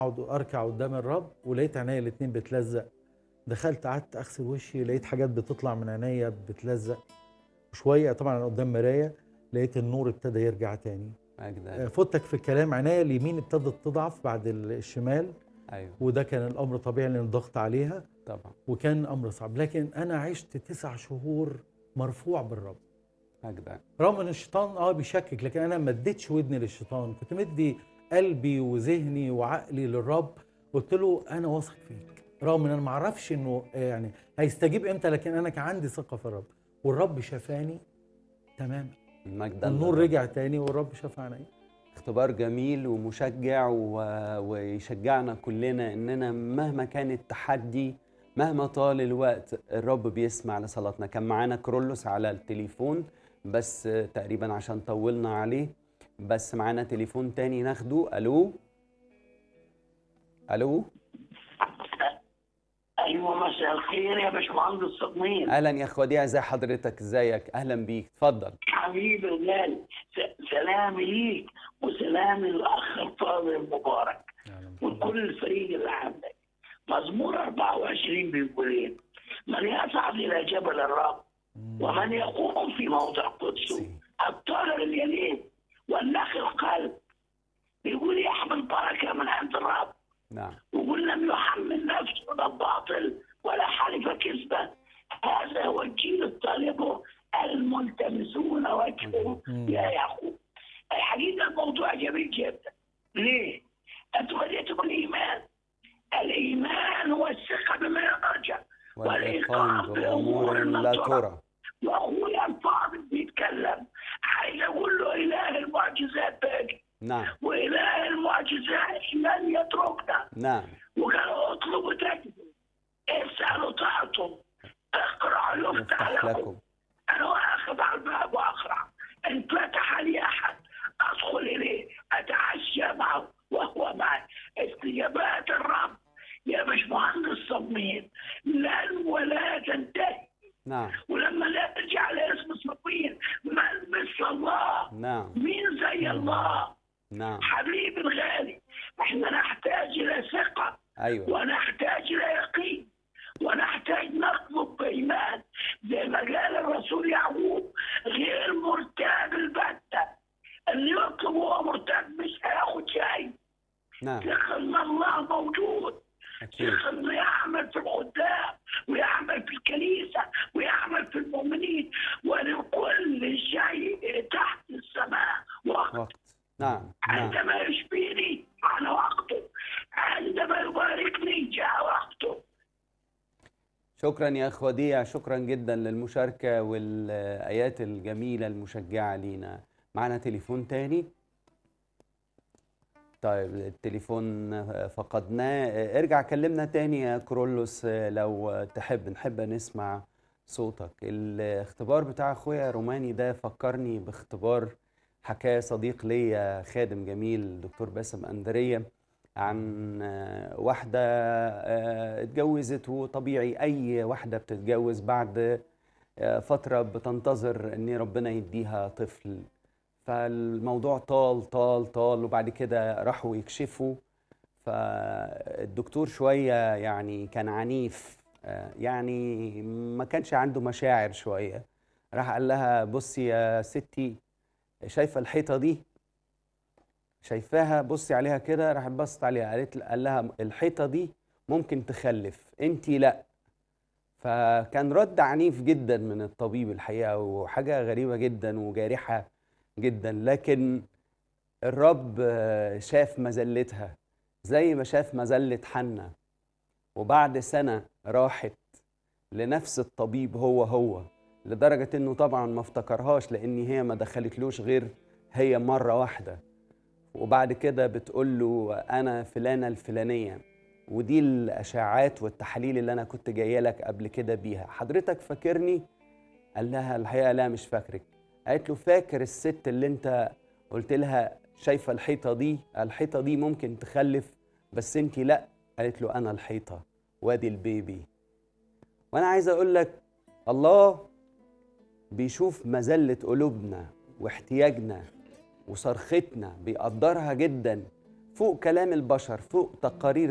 اقعد اركع قدام الرب ولقيت عينيا الاتنين بتلزق دخلت قعدت اغسل وشي لقيت حاجات بتطلع من عينيا بتلزق شويه طبعا انا قدام مرايه لقيت النور ابتدى يرجع تاني مجد آه، فوتك في الكلام عينيا اليمين ابتدت تضعف بعد الشمال ايوه وده كان الامر طبيعي لان الضغط عليها طبعا وكان امر صعب لكن انا عشت تسع شهور مرفوع بالرب مجد رغم ان الشيطان اه بيشكك لكن انا ما اديتش ودني للشيطان كنت مدي قلبي وذهني وعقلي للرب قلت له انا واثق فيك رغم ان انا ما اعرفش انه آه، يعني هيستجيب امتى لكن انا كان عندي ثقه في الرب والرب شفاني تماما مجد النور للرب. رجع تاني والرب شفعني اختبار جميل ومشجع و... ويشجعنا كلنا اننا مهما كان التحدي مهما طال الوقت الرب بيسمع لصلاتنا كان معانا كرولوس على التليفون بس تقريبا عشان طولنا عليه بس معانا تليفون تاني ناخده الو الو ايوه مساء الخير يا باشمهندس صدمين اهلا يا اخ وديع ازي حضرتك ازيك اهلا بيك اتفضل حبيبي الغالي س- سلامي ليك وسلامي للاخ الفاضل المبارك وكل الفريق اللي عندك مزمور 24 بيقول ايه من يصعد الى جبل الرب ومن يقوم في موضع قدسه الطائر اليمين والنخل القلب بيقول يحمل بركه من عند الرب نعم وقل لم يحمل نفسه من الباطل ولا حلف كذبا هذا هو الجيل الطالب الملتمسون وجهه يا يعقوب الحقيقه الموضوع جميل جدا ليه؟ انتم بديتوا بالايمان الايمان هو الثقه بما يرجع والايقان بامور لا ترى واخويا الفاضل بيتكلم عايز اقول له اله المعجزات باقي نعم واله المعجزات لن يتركنا نعم وقالوا اطلبوا تجدوا اسالوا تعطوا اقرعوا يفتح يفتح لكم لكم انا واخذ على الباب واقرع ان فتح لي احد ادخل اليه اتعشى معه وهو معي استجابات الرب يا باشمهندس صميم لن ولا تنتهي نعم ولما نرجع لاسم صميم من مثل الله نعم مين زي الله نعم حبيبي الغالي احنا نحتاج الى ثقه ايوه ونحتاج الى يقين ونحتاج نطلب بايمان زي ما قال الرسول يعقوب غير مرتاب البتة اللي يطلب وهو مرتاب مش هياخد شيء نعم ثق ان الله موجود اكيد ثق انه يعمل في الخدام ويعمل في الكنيسه ويعمل في المؤمنين ولكل شيء تحت السماء وقت وقت نعم نعم عندما يشفيني على وقته عندما يباركني جاء وقته شكرا يا اخ وديع شكرا جدا للمشاركه والايات الجميله المشجعه لينا معنا تليفون تاني طيب التليفون فقدناه ارجع كلمنا تاني يا كرولوس لو تحب نحب نسمع صوتك الاختبار بتاع اخويا روماني ده فكرني باختبار حكاه صديق ليا خادم جميل دكتور باسم اندريه عن آه، واحدة آه، اتجوزت وطبيعي أي واحدة بتتجوز بعد آه، فترة بتنتظر إن ربنا يديها طفل فالموضوع طال طال طال وبعد كده راحوا يكشفوا فالدكتور شوية يعني كان عنيف آه، يعني ما كانش عنده مشاعر شوية راح قال لها بصي يا ستي شايفة الحيطة دي شايفاها بصي عليها كده راحت بصت عليها قالت قال لها الحيطه دي ممكن تخلف انت لا فكان رد عنيف جدا من الطبيب الحقيقه وحاجه غريبه جدا وجارحه جدا لكن الرب آه، شاف مذلتها زي ما شاف مذله حنة وبعد سنه راحت لنفس الطبيب هو هو لدرجه انه طبعا ما افتكرهاش لان هي ما دخلتلوش غير هي مره واحده وبعد كده بتقول له انا فلانه الفلانيه ودي الاشاعات والتحاليل اللي انا كنت جايه لك قبل كده بيها حضرتك فاكرني قال لها الحقيقه لا مش فاكرك قالت له فاكر الست اللي انت قلت لها شايفه الحيطه دي الحيطه دي ممكن تخلف بس انت لا قالت له انا الحيطه وادي البيبي وانا عايز اقول لك الله بيشوف مذله قلوبنا واحتياجنا وصرختنا بيقدرها جدا فوق كلام البشر فوق تقارير